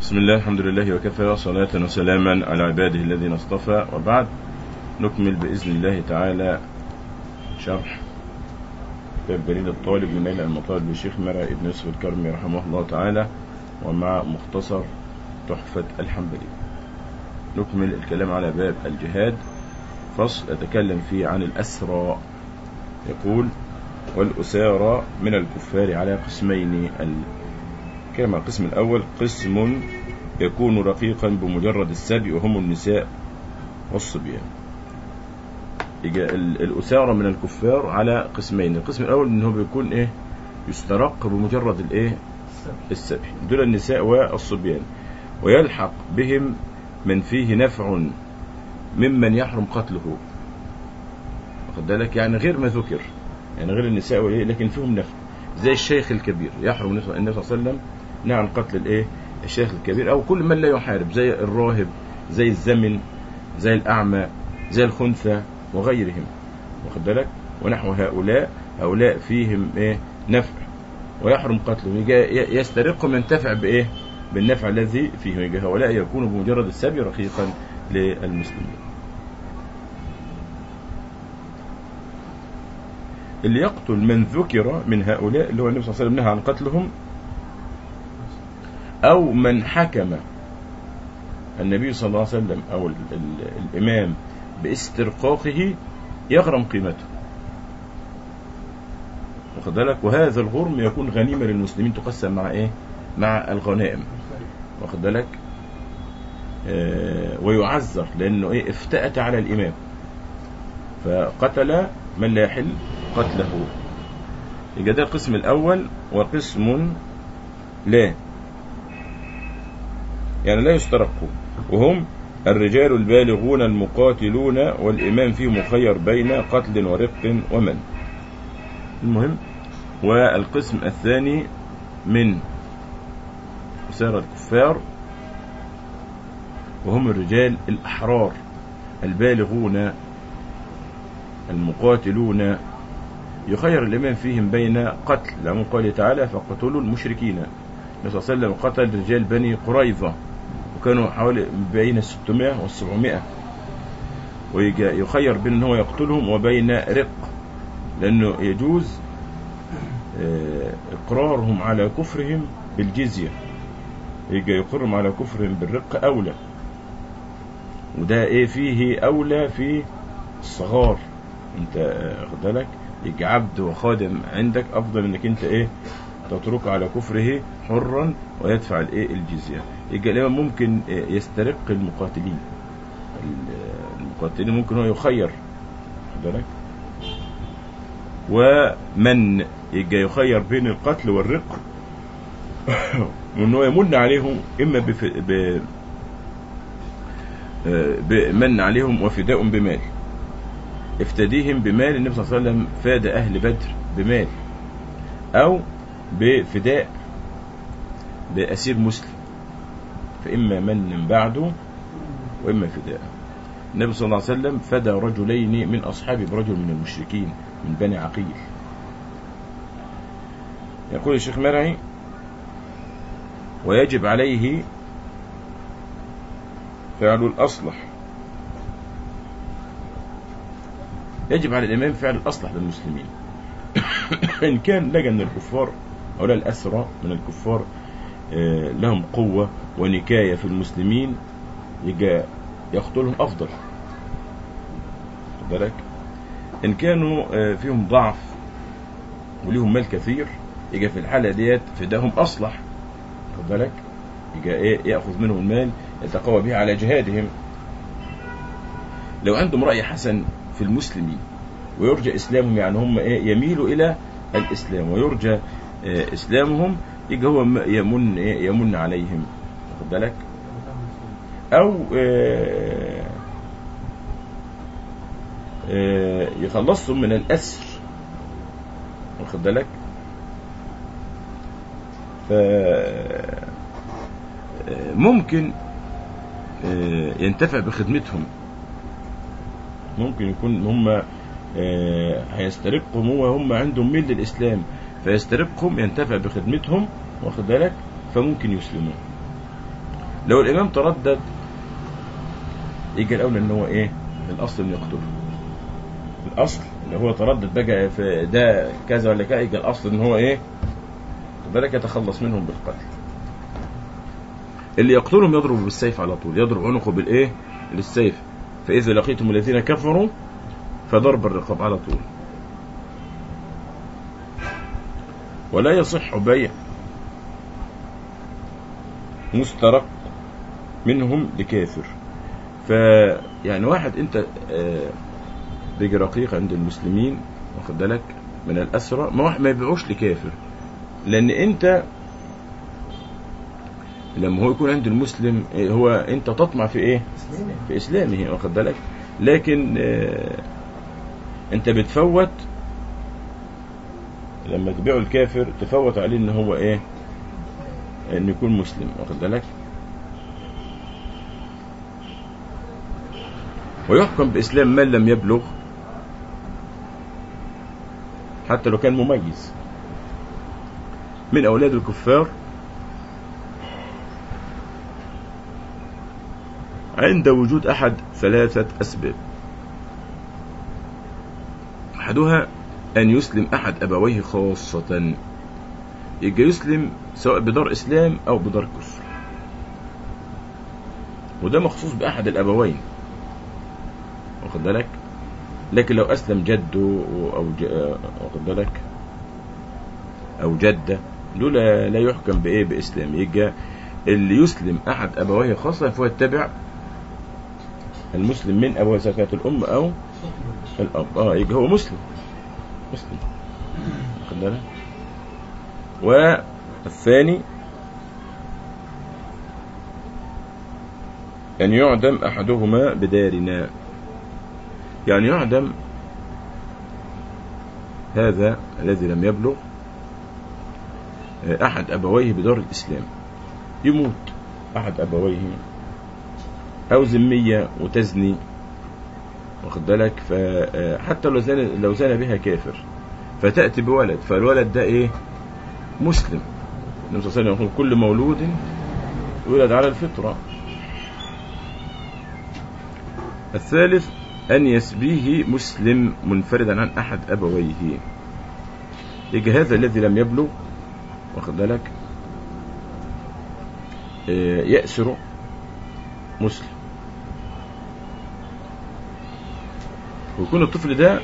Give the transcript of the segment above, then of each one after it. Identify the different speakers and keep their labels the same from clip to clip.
Speaker 1: بسم الله الحمد لله وكفى صلاة وسلاما على عباده الذين اصطفى وبعد نكمل بإذن الله تعالى شرح كتاب جليل الطالب من نيل المطالب للشيخ مرعي ابن يوسف الكرمي رحمه الله تعالى ومع مختصر تحفة الحنبلي نكمل الكلام على باب الجهاد فصل أتكلم فيه عن الأسرى يقول والأسارى من الكفار على قسمين الكلام عن القسم الأول قسم يكون رقيقا بمجرد السبي وهم النساء والصبيان الأسارى من الكفار على قسمين القسم الأول إنه بيكون إيه يسترق بمجرد الإيه السبي دول النساء والصبيان ويلحق بهم من فيه نفع ممن يحرم قتله واخد بالك يعني غير ما ذكر يعني غير النساء والايه لكن فيهم نفع زي الشيخ الكبير يحرم النبي صلى الله عليه وسلم نهى عن قتل الايه الشيخ الكبير او كل من لا يحارب زي الراهب زي الزمن زي الاعمى زي الخنثى وغيرهم واخد بالك ونحو هؤلاء هؤلاء فيهم ايه نفع ويحرم قتله يسترقهم ينتفع بايه بالنفع الذي فيه يجي هؤلاء يكون بمجرد السبي رقيقا للمسلمين اللي يقتل من ذكر من هؤلاء اللي هو النبي صلى الله عليه وسلم نهى عن قتلهم أو من حكم النبي صلى الله عليه وسلم أو ال ال الإمام باسترقاقه يغرم قيمته واخد بالك وهذا الغرم يكون غنيمة للمسلمين تقسم مع إيه مع الغنائم واخد بالك آه ويعذر لأنه إيه افتأت على الإمام فقتل من لا يحل قتله يبقى ده القسم الأول وقسم لا يعني لا يسترقوا وهم الرجال البالغون المقاتلون والإمام فيه مخير بين قتل ورق ومن المهم والقسم الثاني من أسارة الكفار وهم الرجال الأحرار البالغون المقاتلون يخير الإمام فيهم بين قتل لأن قال تعالى فقتلوا المشركين النبي صلى الله عليه وسلم قتل رجال بني قريظة وكانوا حوالي بين الستمائة والسبعمائة ويخير بين أنه يقتلهم وبين رق لأنه يجوز إقرارهم على كفرهم بالجزية يجي يقرهم على كفرهم بالرق أولى وده إيه فيه أولى في الصغار أنت واخد بالك يجي عبد وخادم عندك أفضل إنك أنت إيه تتركه على كفره حرا ويدفع الايه الجزيه يبقى الامام ممكن يسترق المقاتلين المقاتلين ممكن هو يخير بالك ومن يبقى يخير بين القتل والرق وان هو يمن عليهم اما بف... ب... بمن عليهم وفداء بمال افتديهم بمال النبي صلى الله عليه وسلم فاد اهل بدر بمال او بفداء بأسير مسلم فإما من بعده وإما فداء النبي صلى الله عليه وسلم فدى رجلين من أصحابه برجل من المشركين من بني عقيل يقول الشيخ مرعي ويجب عليه فعل الأصلح يجب على الإمام فعل الأصلح للمسلمين إن كان لجأ من الكفار أو الأسرى من الكفار لهم قوة ونكاية في المسلمين يجا يقتلهم أفضل بالك إن كانوا فيهم ضعف وليهم مال كثير يجا في الحالة ديت فداهم أصلح خد بالك يجا إيه يأخذ منهم المال يتقوى به على جهادهم لو عندهم رأي حسن في المسلمين ويرجى إسلامهم يعني هم إيه يميلوا إلى الإسلام ويرجى إسلامهم يجي هو يمن يمن عليهم واخد بالك أو يخلصهم من الأسر واخد بالك ف ممكن ينتفع بخدمتهم ممكن يكون هم هيسترقهم هو هم عندهم ميل للإسلام فيسترقهم ينتفع بخدمتهم واخد بالك فممكن يسلمون لو الإمام تردد يجي الأولى إن هو إيه الأصل إنه يقتله الأصل اللي هو تردد بقى في ده كذا ولا كذا يجي الأصل إن هو إيه بالك يتخلص منهم بالقتل اللي يقتلهم يضرب بالسيف على طول يضرب عنقه بالإيه بالسيف فإذا لقيتم الذين كفروا فضرب الرقاب على طول ولا يصح بيع مسترق منهم لكافر فيعني واحد انت آه، بيجي رقيق عند المسلمين واخد بالك من الأسرى ما واحد ما يبيعوش لكافر لأن أنت لما هو يكون عند المسلم آه، هو أنت تطمع في إيه؟ في إسلامه واخد بالك لكن آه، أنت بتفوت لما تبيعه الكافر تفوت عليه إن هو إيه؟ إنه يكون مسلم واخد بالك ويحكم بإسلام من لم يبلغ حتى لو كان مميز من أولاد الكفار عند وجود أحد ثلاثة أسباب أحدها أن يسلم أحد أبويه خاصة يبقى يسلم سواء بدار إسلام أو بدار كفر وده مخصوص بأحد الأبوين واخد بالك لكن لو أسلم جده أو ج... واخد بالك أو جدة دول لا يحكم بإيه بإسلام يبقى اللي يسلم أحد أبويه خاصة فهو يتبع المسلم من أبوه زكاة الأم أو الأب آه يبقى هو مسلم مسلم واخد بالك والثاني أن يعدم أحدهما بدارنا يعني يعدم هذا الذي لم يبلغ أحد أبويه بدار الإسلام يموت أحد أبويه أو ذمية وتزني واخد بالك فحتى لو زنى لو زنى بها كافر فتأتي بولد فالولد ده إيه مسلم النبي صلى الله عليه وسلم يقول كل مولود يولد على الفطرة الثالث أن يسبيه مسلم منفردا عن أحد أبويه يجي هذا الذي لم يبلغ واخد بالك يأسر مسلم ويكون الطفل ده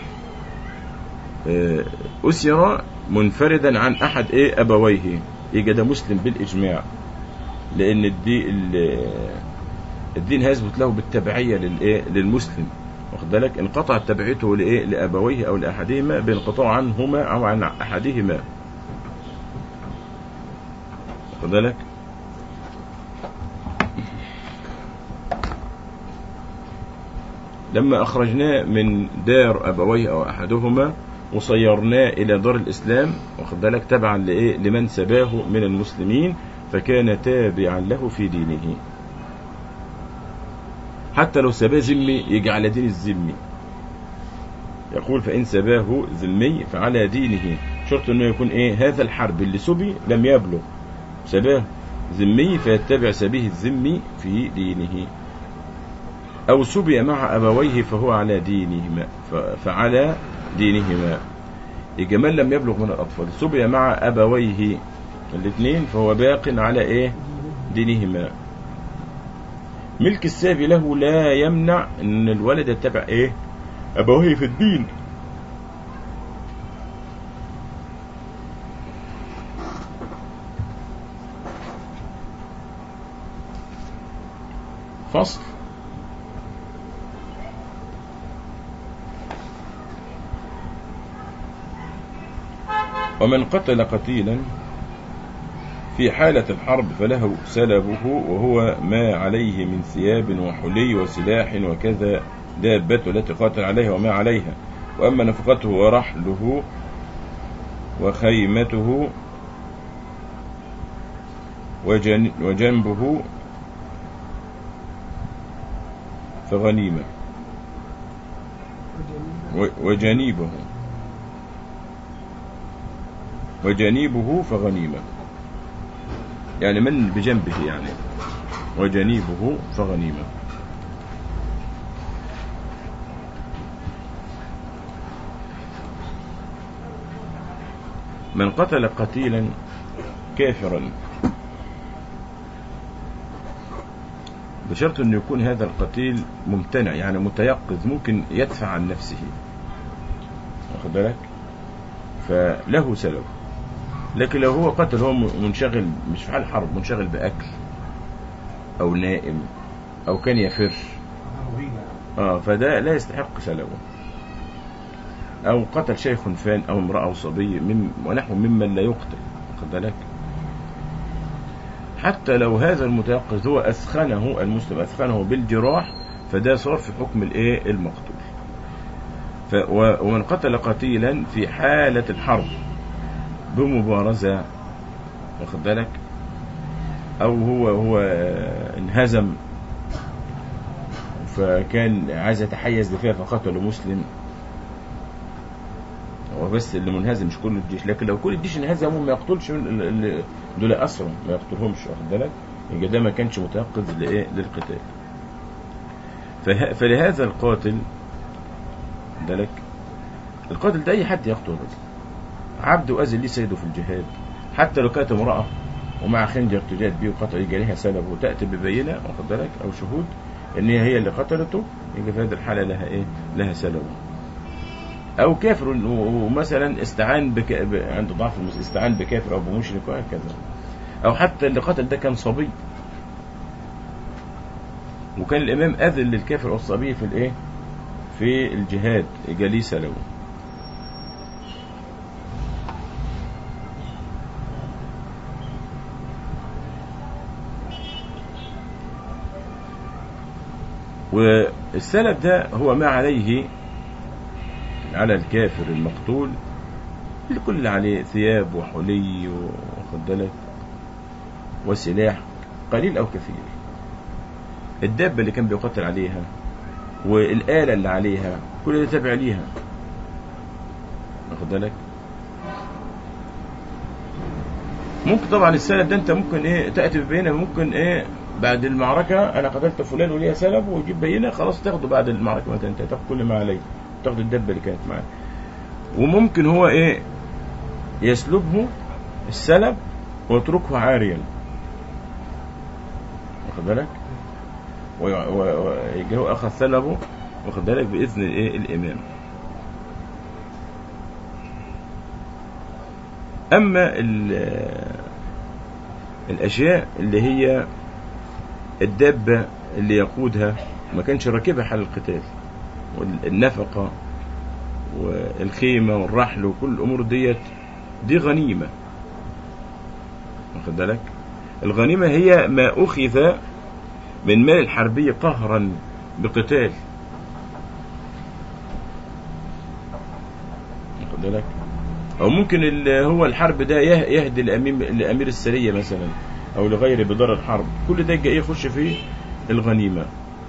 Speaker 1: أسر منفردا عن أحد إيه أبويه يجي ده مسلم بالإجماع لأن الدين الدين هيثبت له بالتبعية للإيه للمسلم واخد بالك انقطعت تبعيته لإيه لأبويه أو لأحدهما بانقطاع عنهما أو عن أحدهما واخد بالك لما أخرجناه من دار أبويه أو أحدهما وصيرناه إلى دار الإسلام واخد بالك تبعا لإيه لمن سباه من المسلمين فكان تابعا له في دينه حتى لو سباه ذمي يجي على دين الذمي يقول فإن سباه ذمي فعلى دينه شرط أنه يكون إيه هذا الحرب اللي سبي لم يبلغ سباه ذمي فيتبع سبيه الذمي في دينه أو سبي مع أبويه فهو على دينهما فعلى دينهما يجي من لم يبلغ من الأطفال سبي مع أبويه الاثنين فهو باق على إيه دينهما ملك السابي له لا يمنع ان الولد يتبع ايه ابويه في الدين فصل ومن قتل قتيلا في حالة الحرب فله سلبه وهو ما عليه من ثياب وحلي وسلاح وكذا دابته التي قاتل عليها وما عليها وأما نفقته ورحله وخيمته وجن وجنبه فغنيمة وجنيبه وجنيبه فغنيمة يعني من بجنبه يعني وجنيبه فغنيمة من قتل قتيلا كافرا بشرط أن يكون هذا القتيل ممتنع يعني متيقظ ممكن يدفع عن نفسه واخد بالك فله سلب لكن لو هو قتل هو منشغل مش في حال حرب منشغل بأكل أو نائم أو كان يفر اه فده لا يستحق سلبه أو قتل شيخ فان أو امرأة أو صبي مم ونحو ممن لا يقتل واخد بالك حتى لو هذا المتيقظ هو أثخنه المسلم أثخنه بالجراح فده صار في حكم الإيه المقتول ف ومن قتل قتيلا في حالة الحرب بمبارزة واخد بالك أو هو هو انهزم فكان عايز يتحيز لفيها فقتله مسلم هو بس اللي منهزم مش كل الجيش لكن لو كل الجيش انهزموا ما يقتلش دول اسرى ما يقتلهمش واخد بالك يبقى ده ما كانش متيقظ لايه للقتال فلهذا القاتل بالك القاتل ده اي حد يقتل رجل عبد واذل ليه سيده في الجهاد حتى لو كانت امراه ومع خنجر تجاد بيه وقتل يجي لها سلب وتاتي ببينه واخد بالك او شهود ان هي اللي قتلته يبقى في هذه الحاله لها ايه لها سلب او كافر ومثلا استعان بك... عند ضعف المس... استعان بكافر او بمشرك وهكذا او حتى اللي قتل ده كان صبي وكان الامام اذن للكافر او الصبي في الايه في الجهاد جليس له والسلب ده هو ما عليه على الكافر المقتول الكل اللي عليه ثياب وحلي واخد بالك وسلاح قليل او كثير الدابة اللي كان بيقتل عليها والآلة اللي عليها كل ده تابع ليها واخد بالك ممكن طبعا السلب ده انت ممكن ايه تأتي ببينة ممكن ايه بعد المعركة انا قتلت فلان وليها سلب ويجيب بينة خلاص تاخده بعد المعركة ما تنتهي تاخد كل ما عليه تاخد الدبة اللي كانت معاه وممكن هو ايه يسلبه السلب ويتركه عاريا واخد بالك ويجي هو اخذ سلبه واخد بالك باذن الايه الامام اما الاشياء اللي هي الدابه اللي يقودها ما كانش راكبها حال القتال والنفقة والخيمة والرحل وكل الأمور ديت دي غنيمة واخد بالك الغنيمة هي ما أخذ من مال الحربي قهرا بقتال واخد بالك أو ممكن هو الحرب ده يهدي لأمير السرية مثلا أو لغيره بدار الحرب كل ده جاي يخش فيه الغنيمة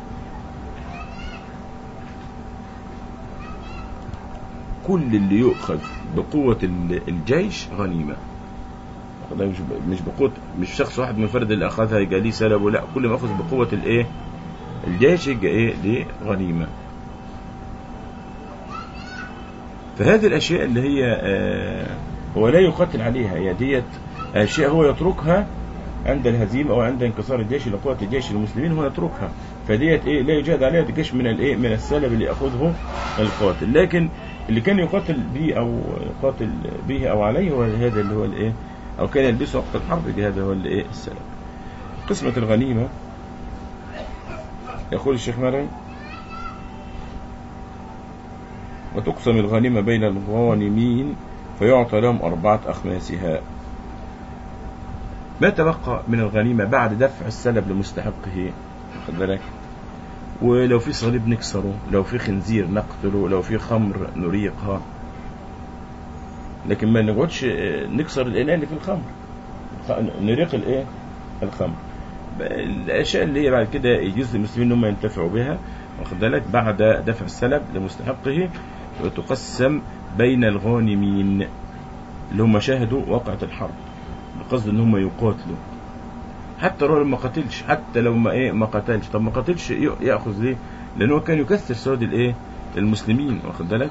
Speaker 1: كل اللي يؤخذ بقوة الجيش غنيمة مش مش بقوة مش شخص واحد منفرد اللي أخذها يبقى ليه سلب لا كل ما أخذ بقوة الإيه الجيش يبقى إيه ليه غنيمة فهذه الأشياء اللي هي آه هو لا يقاتل عليها هي ديت أشياء هو يتركها عند الهزيمة أو عند انكسار الجيش لقوة الجيش المسلمين هو يتركها فديت إيه لا يجاد عليها الجيش من الإيه من السلب اللي يأخذه القاتل لكن اللي كان يقاتل به او يقاتل به او عليه هو هذا اللي هو الايه او كان يلبسه وقت الحرب هذا هو الايه السلام قسمة الغنيمة يقول الشيخ مرعي وتقسم الغنيمة بين الغانمين فيعطى لهم أربعة أخماسها ما تبقى من الغنيمة بعد دفع السلب لمستحقه خد بالك ولو في صليب نكسره لو في خنزير نقتله لو في خمر نريقها لكن ما نقعدش نكسر الإناء اللي في الخمر نريق الايه الخمر الاشياء اللي هي بعد كده يجوز للمسلمين ان هم ينتفعوا بها واخد بالك بعد دفع السلب لمستحقه وتقسم بين الغانمين اللي هم شاهدوا وقعة الحرب بقصد ان هم يقاتلوا حتى لو ما قتلش حتى لو ما ايه ما قتلش طب ما قتلش ي- ياخذ ليه لان هو كان يكثر سواد الايه المسلمين واخد بالك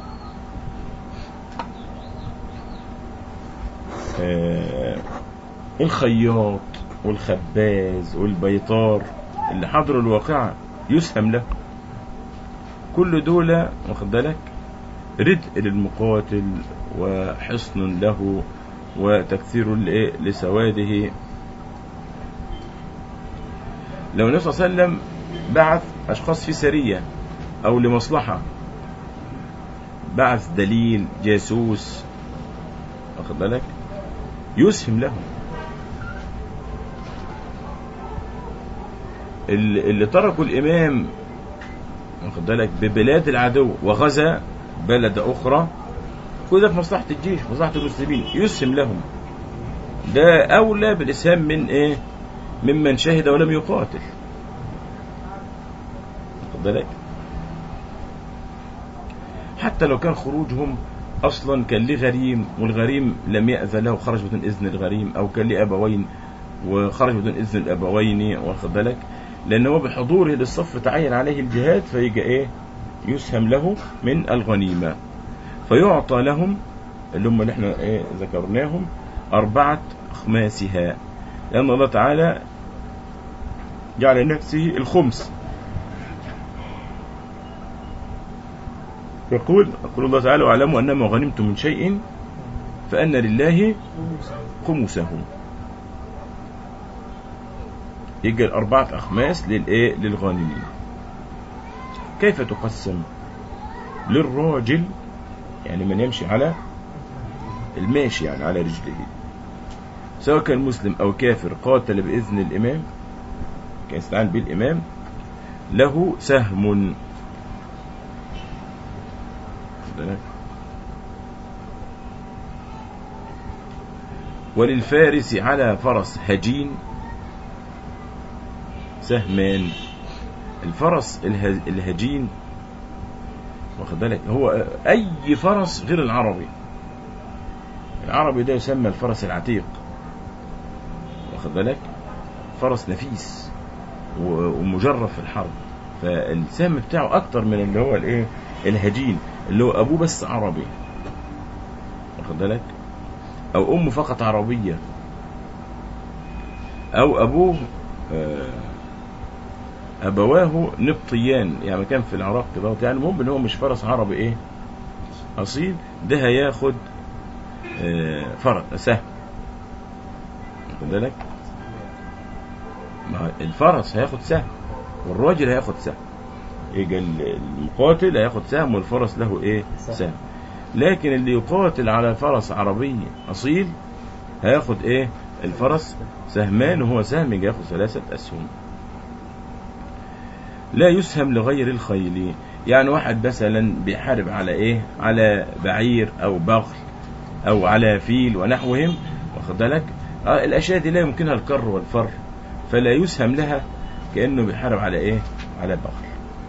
Speaker 1: آه الخياط والخباز والبيطار اللي حضروا الواقعة يسهم له كل دول واخد بالك ردء للمقاتل وحصن له وتكثير لإيه؟ لسواده لو النبي صلى الله عليه وسلم بعث أشخاص في سرية أو لمصلحة بعث دليل جاسوس واخد بالك يسهم لهم اللي اللي تركوا الإمام واخد بالك ببلاد العدو وغزا بلد أخرى كل ده في مصلحة الجيش مصلحة المسلمين يسهم لهم ده أولى بالإسهام من إيه ممن شهد ولم يقاتل واخد بالك حتى لو كان خروجهم أصلا كان ليه غريم والغريم لم يأذن له خرج بدون إذن الغريم أو كان ليه أبوين وخرج بدون إذن الأبوين واخد بالك لأن هو بحضوره للصف تعين عليه الجهاد فيجي إيه يسهم له من الغنيمة فيعطى لهم اللي هم اللي احنا ايه ذكرناهم أربعة أخماسها لأن الله تعالى جعل لنفسه الخمس يقول يقول الله تعالى واعلموا أنما غنمتم من شيء فأن لله خمسه يجي الأربعة أخماس للإيه للغانمين كيف تقسم للراجل يعني من يمشي على الماشي يعني على رجله سواء كان مسلم أو كافر قاتل بإذن الإمام كان يستعان به الإمام له سهم وللفارس على فرس هجين سهمان الفرس اله- الهجين واخد بالك هو اي فرس غير العربي العربي ده يسمى الفرس العتيق واخد بالك فرس نفيس و- ومجرب في الحرب فالسهم بتاعه اكتر من اللي هو الايه الهجين اللي هو ابوه بس عربي واخد بالك او امه فقط عربيه او ابوه آه، ابواه نبطيان يعني كان في العراق كده يعني المهم ان هو مش فرس عربي ايه اصيل ده هياخد آه، فرس سهم واخد بالك ما الفرس هياخد سهم والراجل هياخد سهم يجي المقاتل هياخد سهم والفرس له ايه سهم لكن اللي يقاتل على فرس عربي اصيل هياخد ايه الفرس سهمان وهو سهم يجي ياخد ثلاثة اسهم لا يسهم لغير الخيل يعني واحد مثلا بيحارب على ايه على بعير او بغل او على فيل ونحوهم واخد بالك آه الاشياء دي لا يمكنها الكر والفر فلا يسهم لها كانه بيحارب على ايه على بغل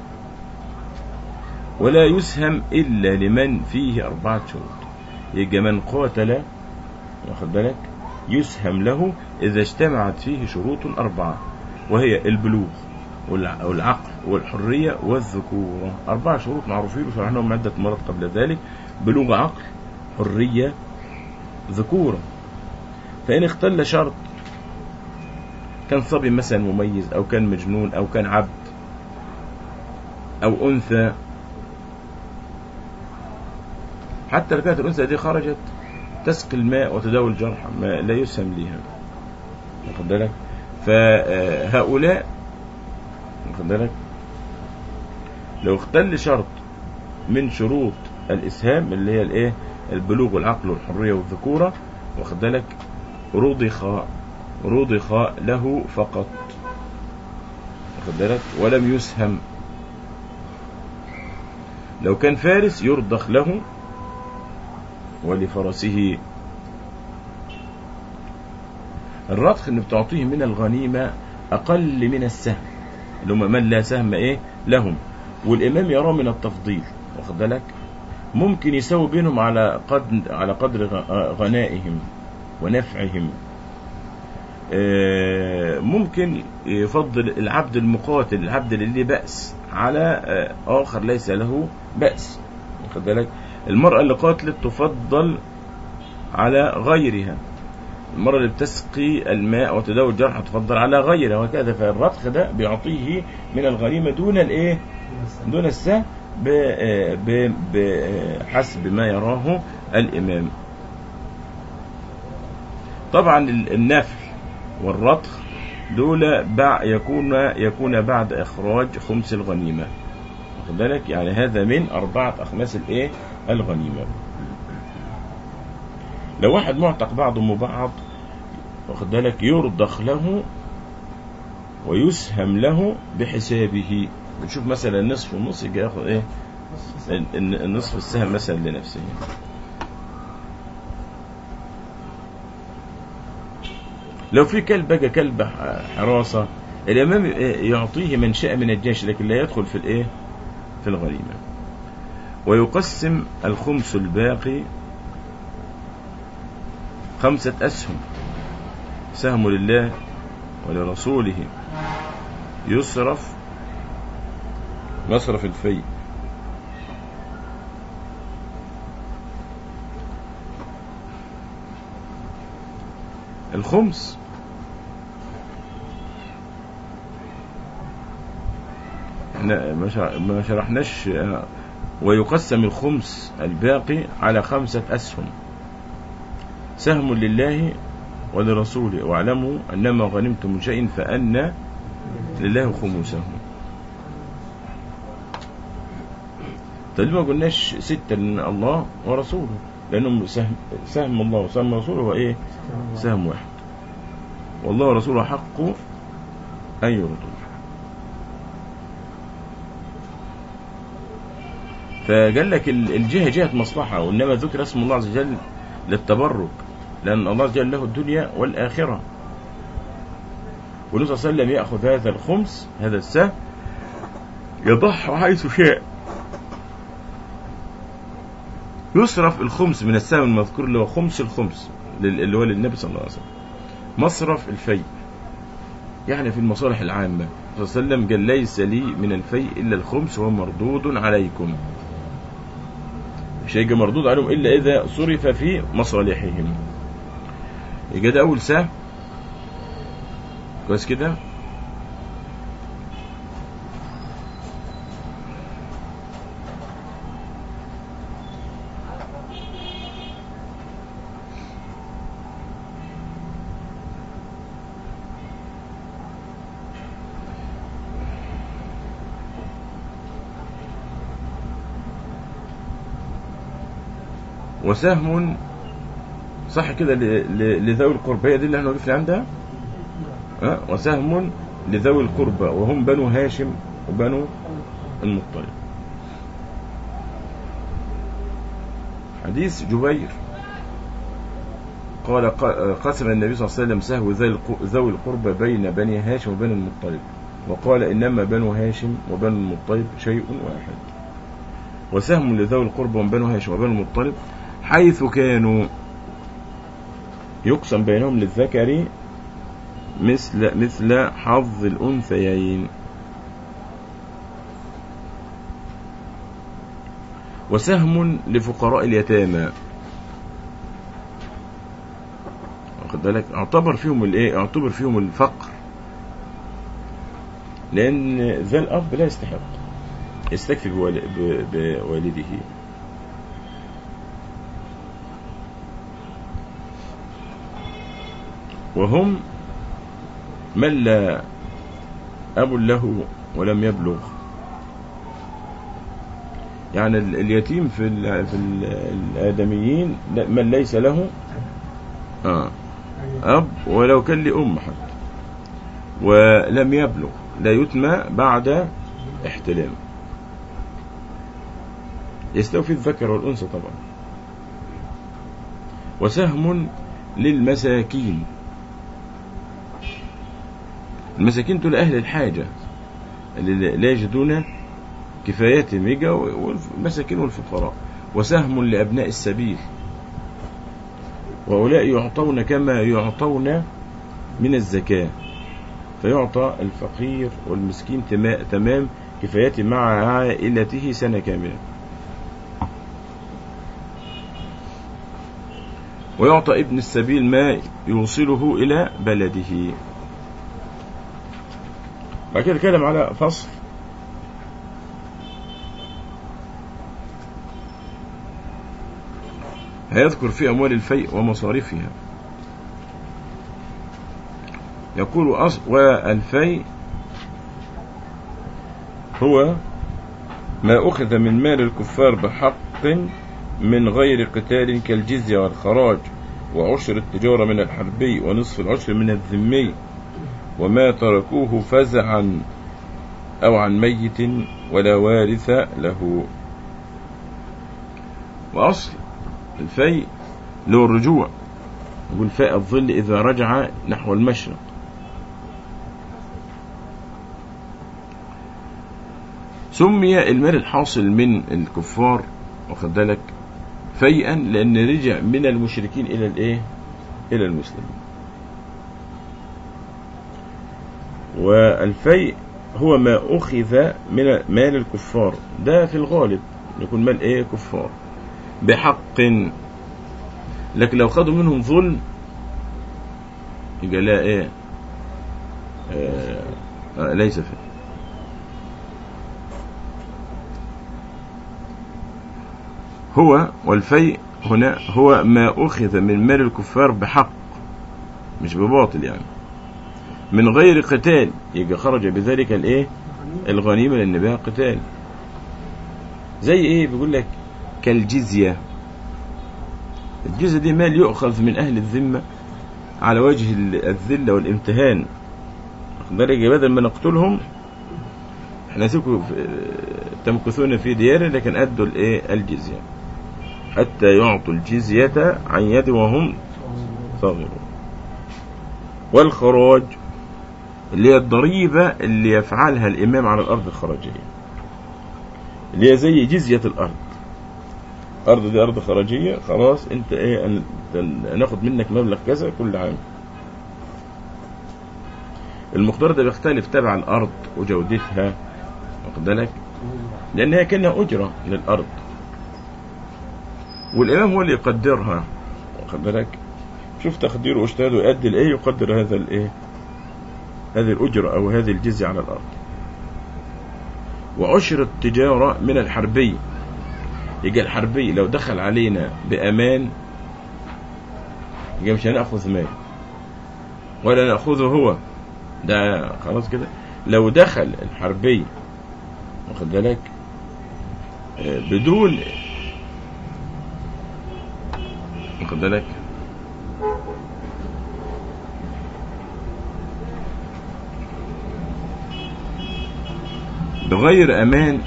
Speaker 1: ولا يسهم الا لمن فيه اربعه شروط يبقى من قاتل واخد بالك يسهم له اذا اجتمعت فيه شروط اربعه وهي البلوغ والع- والعقل والحرية والذكورة أربع شروط معروفين وشرحناهم عدة مرات قبل ذلك بلوغ عقل حرية ذكورة فإن اختل شرط كان صبي مثلا مميز أو كان مجنون أو كان عبد أو أنثى حتى لو كانت الأنثى دي خرجت تسقي الماء وتداوي الجرح ما لا يسهم ليها واخد بالك فهؤلاء واخد بالك لو اختل شرط من شروط الإسهام اللي هي الإيه البلوغ والعقل والحرية والذكورة واخد بالك رضخ رضخ له فقط واخد بالك ولم يسهم لو كان فارس يرضخ له ولفرسه الرضخ اللي بتعطيه من الغنيمة أقل من السهم اللي هم من لا سهم إيه لهم والإمام يراه من التفضيل واخد بالك ممكن يساوي بينهم على قدر على قدر غ- غنائهم ونفعهم آه، ممكن يفضل العبد المقاتل العبد اللي ليه بأس على آه، آخر ليس له بأس واخد بالك المرأة اللي قاتلت تفضل على غيرها المرأة اللي بتسقي الماء وتداوي الجرح تفضل على غيرها وهكذا فالرضخ ده بيعطيه من الغنيمة دون الايه دون السهم ب- ب- بحسب ما يراه الإمام طبعا ال- النفل والرضخ دول بع- يكون يكون بعد إخراج خمس الغنيمة واخد بالك يعني هذا من أربعة أخماس الإيه الغنيمة لو واحد معتق بعضه مبعض واخد بالك يرضخ له ويسهم له بحسابه بنشوف مثلا نصف ونص يجي ياخد ايه ال- ال- النصف السهم مثلا لنفسه لو في كلب بقى كلب ح- حراسة الإمام يعطيه من شاء من الجيش لكن لا يدخل في الإيه في الغنيمة ويقسم الخمس الباقي خمسة أسهم سهم لله ولرسوله يصرف مصرف الفي الخمس احنا ما شرح- ما شرحناش آه، ويقسم الخمس الباقي على خمسة أسهم سهم لله ولرسوله واعلموا أنما غنمتم من شيء فأن لله خمسه طيب ما قلناش ستة لأن الله ورسوله لأنهم سهم, سهم الله وسهم رسوله هو إيه سهم واحد والله ورسوله حق أن يرضوا فقال لك ال- الجهة جهة مصلحة وإنما ذكر اسم الله عز وجل للتبرك لأن الله عز وجل له الدنيا والآخرة والنبي صلى الله عليه وسلم يأخذ هذا الخمس هذا السهم يضحى حيث شاء يصرف الخمس من السهم المذكور اللي هو خمس الخمس لل- اللي هو للنبي صلى الله عليه وسلم مصرف الفي يعني في المصالح العامة صلى الله عليه وسلم قال ليس لي من الفي إلا الخمس وهو مردود عليكم مش هيجي مردود عليهم إلا إذا صرف في مصالحهم يبقى ده أول سهم كويس كده وسهم صح كده ل- ل- لذوي القربى هي دي اللي احنا وقفنا عندها أه؟ وسهم لذوي القربى وهم بنو هاشم وبنو المطلب حديث جبير قال ق- قسم النبي صلى الله عليه وسلم سهو ذوي الق- ذوي القربى بين بني هاشم وبني المطلب وقال إنما بنو هاشم وبنو المطلب شيء واحد وسهم لذوي القربى من بنو هاشم وبنو المطلب حيث كانوا يقسم بينهم للذكر مثل مثل حظ الأنثيين وسهم لفقراء اليتامى واخد بالك اعتبر فيهم الايه اعتبر فيهم الفقر لان ذا الاب لا يستحق يستكفي بوال- ب- بوالده وهم من لا أب له ولم يبلغ يعني ال- اليتيم في ال في ال الآدميين لا- من ليس له آه أب ولو كان لأم حتى ولم يبلغ لا يتمى بعد احتلام يستوفي الذكر والأنثى طبعا وسهم للمساكين المساكين دول أهل الحاجة اللي لا يجدون كفايتهم يجا والمساكين والفقراء وسهم لأبناء السبيل وهؤلاء يعطون كما يعطون من الزكاة فيعطى الفقير والمسكين تما- تمام كفايته مع عائلته سنة كاملة ويعطى ابن السبيل ما يوصله إلى بلده بعد كده اتكلم على فصل هيذكر في أموال الفيء ومصاريفها يقول أصل والفيء هو ما أخذ من مال الكفار بحق من غير قتال كالجزية والخراج وعشر التجارة من الحربي ونصف العشر من الذمي وما تركوه فزعا أو عن ميت ولا وارث له وأصل الفيء له الرجوع يقول فاء الظل إذا رجع نحو المشرق سمي المال الحاصل من الكفار واخد بالك فيئا لأن رجع من المشركين إلى الإيه؟ إلى المسلمين والفيء هو ما أخذ من مال الكفار ده في الغالب يكون مال إيه كفار بحق لكن لو خدوا منهم ظلم يبقى لا إيه آه آه ليس فيه هو والفيء هنا هو ما أخذ من مال الكفار بحق مش بباطل يعني من غير قتال يبقى خرج بذلك الايه الغنيمة لأن بها قتال زي ايه بيقول لك كالجزية الجزية دي مال يؤخذ من أهل الذمة على وجه الذلة والامتهان واخد بالك بدل ما نقتلهم احنا سيكون تمكثون في ديار لكن أدوا الايه الجزية حتى يعطوا الجزية عن يد وهم صاغرون والخراج اللي هي الضريبة اللي يفعلها الإمام على الأرض الخراجية اللي هي زي جزية الأرض أرض دي أرض خراجية خلاص أنت إيه أن- ناخد منك مبلغ كذا كل عام المقدار ده بيختلف تبع الأرض وجودتها واخد بالك لأن هي كأنها أجرة للأرض والإمام هو اللي يقدرها واخد بالك شوف تقديره واجتهاده يؤدي لإيه يقدر هذا الإيه هذه الأجرة أو هذه الجزية على الأرض وعشر التجارة من الحربي يجي الحربي لو دخل علينا بأمان يجي مش هنأخذ مال ولا نأخذه هو ده خلاص كده لو دخل الحربي واخد بالك آه، بدون واخد بالك بغير امان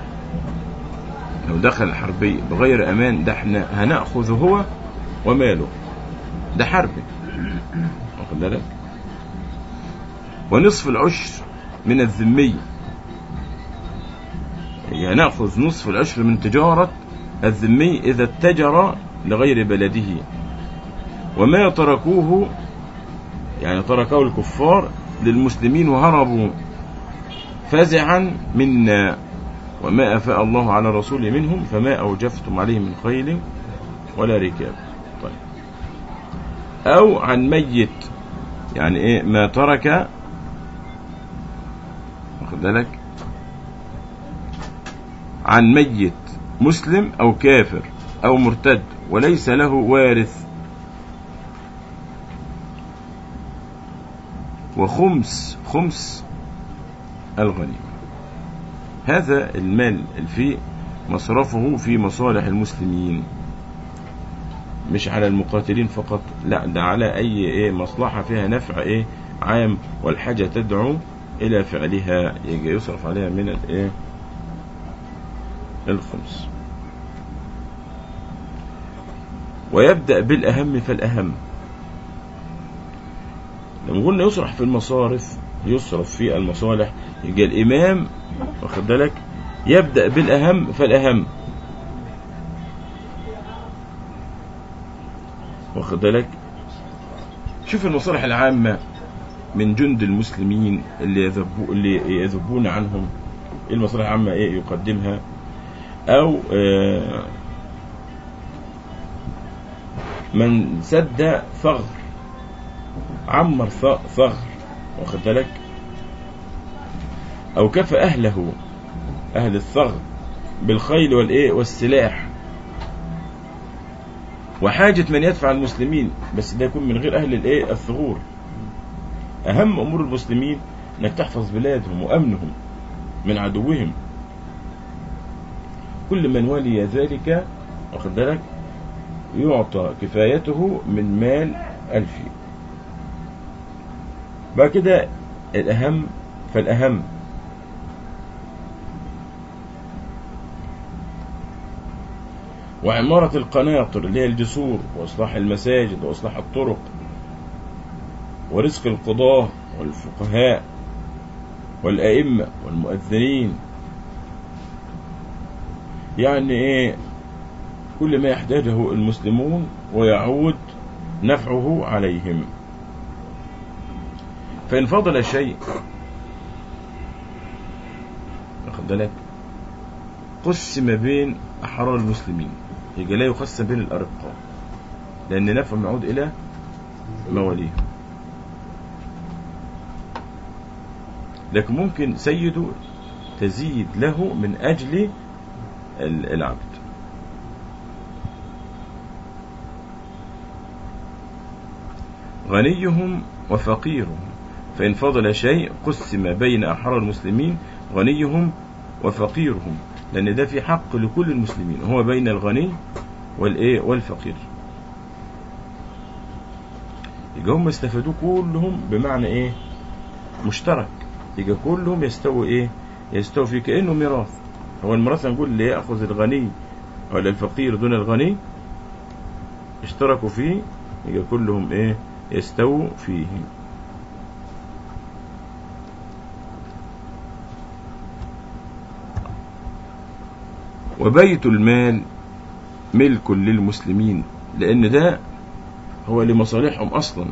Speaker 1: لو دخل الحربي بغير امان ده احنا هناخذ هو وماله ده حربي واخد بالك ونصف العشر من الذمي يعني ناخذ نصف العشر من تجاره الذمي اذا اتجر لغير بلده وما تركوه يعني تركه الكفار للمسلمين وهربوا فزعا منا وما أفاء الله على رسوله منهم فما أوجفتم عليه من خيل ولا ركاب طيب أو عن ميت يعني إيه ما ترك واخد بالك عن ميت مسلم أو كافر أو مرتد وليس له وارث وخمس خمس الغنيمة هذا المال الفي مصرفه في مصالح المسلمين مش على المقاتلين فقط لا ده على أي إيه مصلحة فيها نفع إيه عام والحاجة تدعو إلى فعلها يجي يصرف عليها من الإيه الخمس ويبدأ بالأهم فالأهم لما قلنا يصرف في المصارف يصرف في المصالح يبقى الإمام واخد بالك يبدأ بالأهم فالأهم واخد بالك شوف المصالح العامة من جند المسلمين اللي يذبو اللي يذبون عنهم ايه المصالح العامة ايه يقدمها او آه، من سد ثغر عمر ث- ثغر واخد بالك او كفى اهله اهل الثغر بالخيل والايه والسلاح وحاجة من يدفع المسلمين بس ده يكون من غير اهل الايه الثغور اهم امور المسلمين انك تحفظ بلادهم وامنهم من عدوهم كل من ولي ذلك واخد بالك يعطى كفايته من مال ألفي بعد كده الأهم فالأهم وعمارة القناطر اللي هي الجسور وإصلاح المساجد وإصلاح الطرق ورزق القضاة والفقهاء والأئمة والمؤذنين يعني إيه كل ما يحتاجه المسلمون ويعود نفعه عليهم فإن فضل شيء واخد بالك قسم بين أحرار المسلمين يبقى لا يقسم بين الأرقاء لأن نفعهم يعود إلى مواليهم لكن ممكن سيده تزيد له من أجل ال- العبد غنيهم وفقيرهم فإن فضل شيء قسم بين أحرار المسلمين غنيهم وفقيرهم لأن ده في حق لكل المسلمين هو بين الغني والإيه والفقير يبقى هم استفادوا كلهم بمعنى إيه مشترك يبقى كلهم يستوي إيه يستوي في كأنه ميراث هو الميراث نقول اللي يأخذ الغني ولا الفقير دون الغني اشتركوا فيه يبقى كلهم إيه يستووا فيه وبيت المال ملك للمسلمين لأن ده هو لمصالحهم أصلا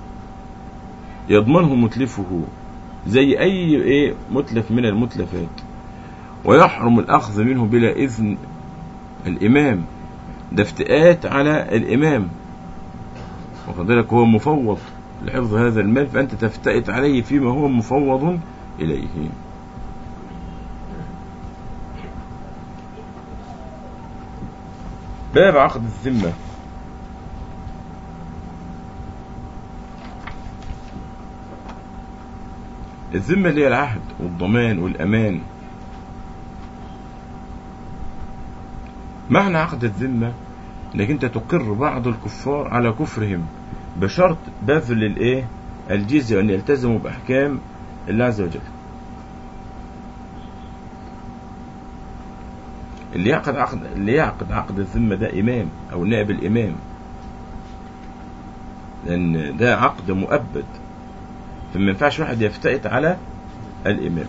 Speaker 1: يضمنه متلفه زي أي إيه متلف من المتلفات ويحرم الأخذ منه بلا إذن الإمام ده افتئات على الإمام واخد بالك هو مفوض لحفظ هذا المال فأنت تفتئت عليه فيما هو مفوض إليه باب عقد الذمة الذمة اللي هي العهد والضمان والأمان معنى عقد الذمة انك انت تقر بعض الكفار على كفرهم بشرط بذل الايه الجزية وان يلتزموا باحكام الله عز وجل اللي يعقد عقد اللي يعقد عقد الذمة ده إمام أو نائب الإمام لأن ده عقد مؤبد فما ينفعش واحد يفتئت على الإمام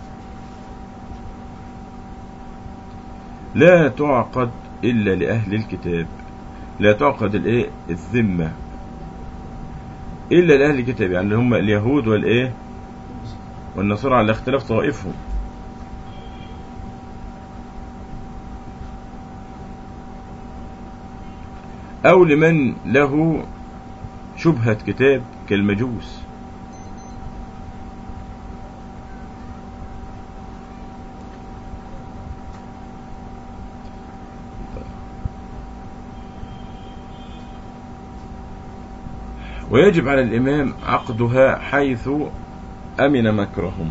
Speaker 1: لا تعقد إلا لأهل الكتاب لا تعقد الإيه الذمة إلا لأهل الكتاب يعني اللي هم اليهود والإيه والنصارى على اختلاف طوائفهم أو لمن له شبهة كتاب كالمجوس ويجب على الإمام عقدها حيث أمن مكرهم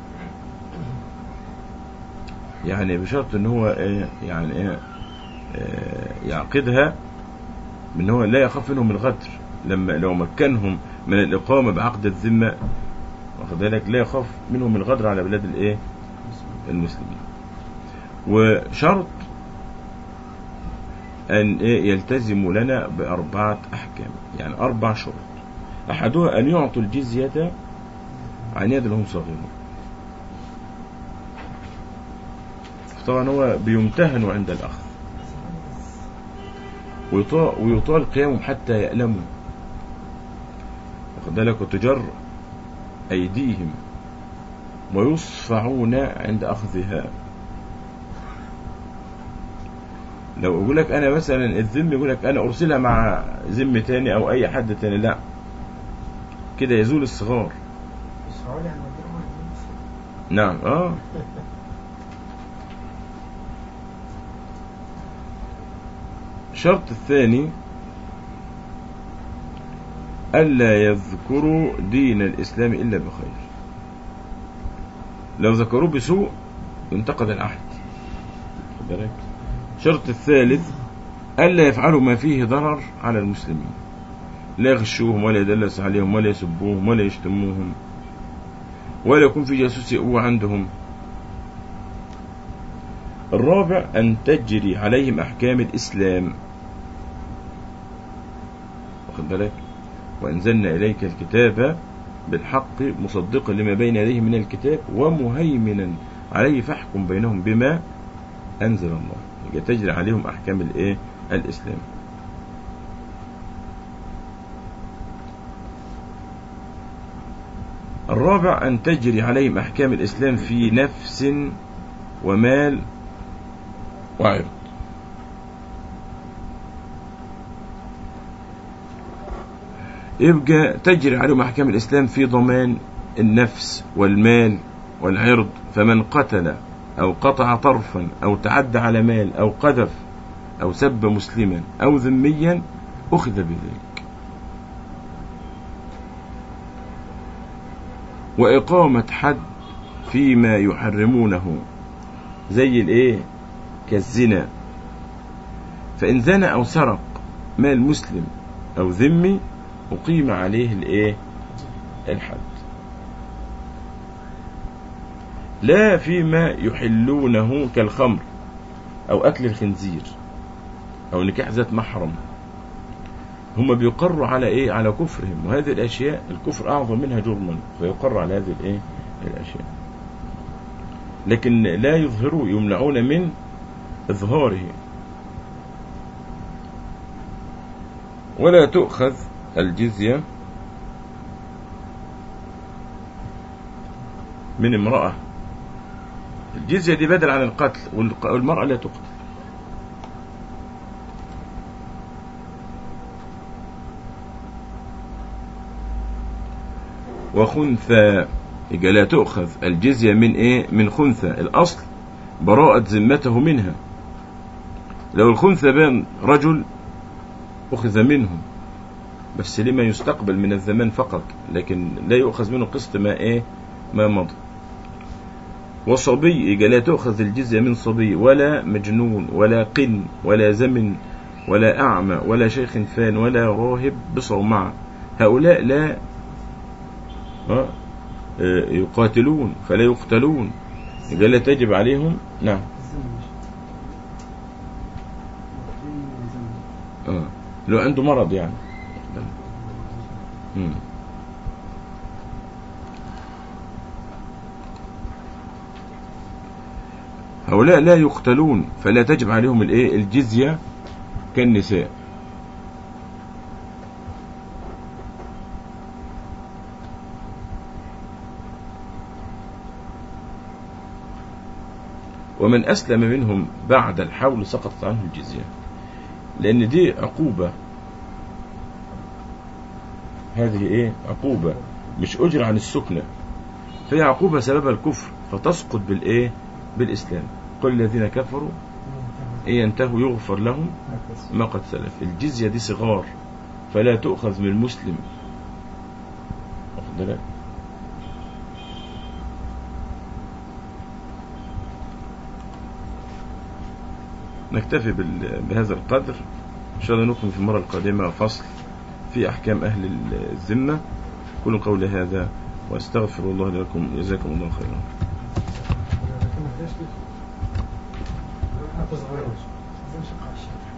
Speaker 1: يعني بشرط ان هو إيه يعني إيه آه، يعقدها من هو لا يخاف منهم الغدر لما لو مكنهم من الإقامة بعقد الذمة واخد بالك لا يخاف منهم الغدر على بلاد الايه المسلمين وشرط أن إيه يلتزموا لنا بأربعة أحكام يعني أربع شروط أحدها أن يعطوا الجزية عن يد لهم صغيرون طبعا هو بيمتهنوا عند الأخذ ويطال, ويطال قيامهم حتى يألموا واخد بالك وتجر أيديهم ويصفعون عند أخذها لو أقول لك أنا مثلا الذم يقول لك أنا أرسلها مع ذم تاني أو أي حد تاني لا كده يزول الصغار
Speaker 2: السؤال يعني مدير
Speaker 1: نعم اه الشرط الثاني ألا يذكروا دين الإسلام إلا بخير لو ذكروه بسوء ينتقد العهد خد بالك الشرط الثالث ألا يفعلوا ما فيه ضرر على المسلمين لا يغشوهم ولا يدلس عليهم ولا يسبوهم ولا يشتموهم ولا يكون في جاسوس يقوى عندهم الرابع أن تجري عليهم أحكام الإسلام واخد بالك وأنزلنا إليك الكتاب بالحق مصدقا لما بين يديه من الكتاب ومهيمنا عليه فاحكم بينهم بما أنزل الله يبقى تجري عليهم أحكام الإيه الإسلام الرابع أن تجري عليهم أحكام الإسلام في نفس ومال وعرض يبقى تجري عليهم أحكام الإسلام في ضمان النفس والمال والعرض فمن قتل أو قطع طرفا أو تعدى على مال أو قذف أو سب مسلما أو ذميا أخذ بذلك وإقامة حد فيما يحرمونه زي الإيه كالزنا فإن زنى أو سرق مال مسلم أو ذمي أقيم عليه الإيه الحد لا فيما يحلونه كالخمر أو أكل الخنزير أو نكاح ذات محرم هم بيقروا على إيه على كفرهم وهذه الأشياء الكفر أعظم منها جرما فيقر على هذه الإيه الأشياء لكن لا يظهروا يمنعون من إظهاره ولا تؤخذ الجزية من امرأة الجزية دي بدل عن القتل والمرأة لا تقتل وخنثى يبقى لا تؤخذ الجزية من ايه من خنثى الاصل براءة ذمته منها لو الخنثى بان رجل اخذ منه بس لما يستقبل من الزمان فقط لكن لا يؤخذ منه قسط ما ايه ما مضى وصبي يبقى لا تؤخذ الجزية من صبي ولا مجنون ولا قن ولا زمن ولا أعمى ولا شيخ فان ولا راهب بصومعة هؤلاء لا آه، آه، يقاتلون فلا يقتلون يبقى لا تجب عليهم نعم آه. لو عنده مرض يعني مم. هؤلاء لا يقتلون فلا تجب عليهم الايه الجزية كالنساء ومن أسلم منهم بعد الحول سقطت عنه الجزية لأن دي عقوبة هذه إيه عقوبة مش أجر عن السكنة فهي عقوبة سبب الكفر فتسقط بالإيه بالإسلام قل الذين كفروا إن ينتهوا يغفر لهم ما قد سلف الجزية دي صغار فلا تؤخذ من المسلم واخد بالك نكتفي بال- بهذا القدر إن شاء الله نكمل في المرة القادمة فصل في أحكام أهل الذمة كل قول هذا وأستغفر الله لكم جزاكم الله خيرا
Speaker 2: لكن ما فيهاش كده. حتى صغيرة. زي شقة الشيخ.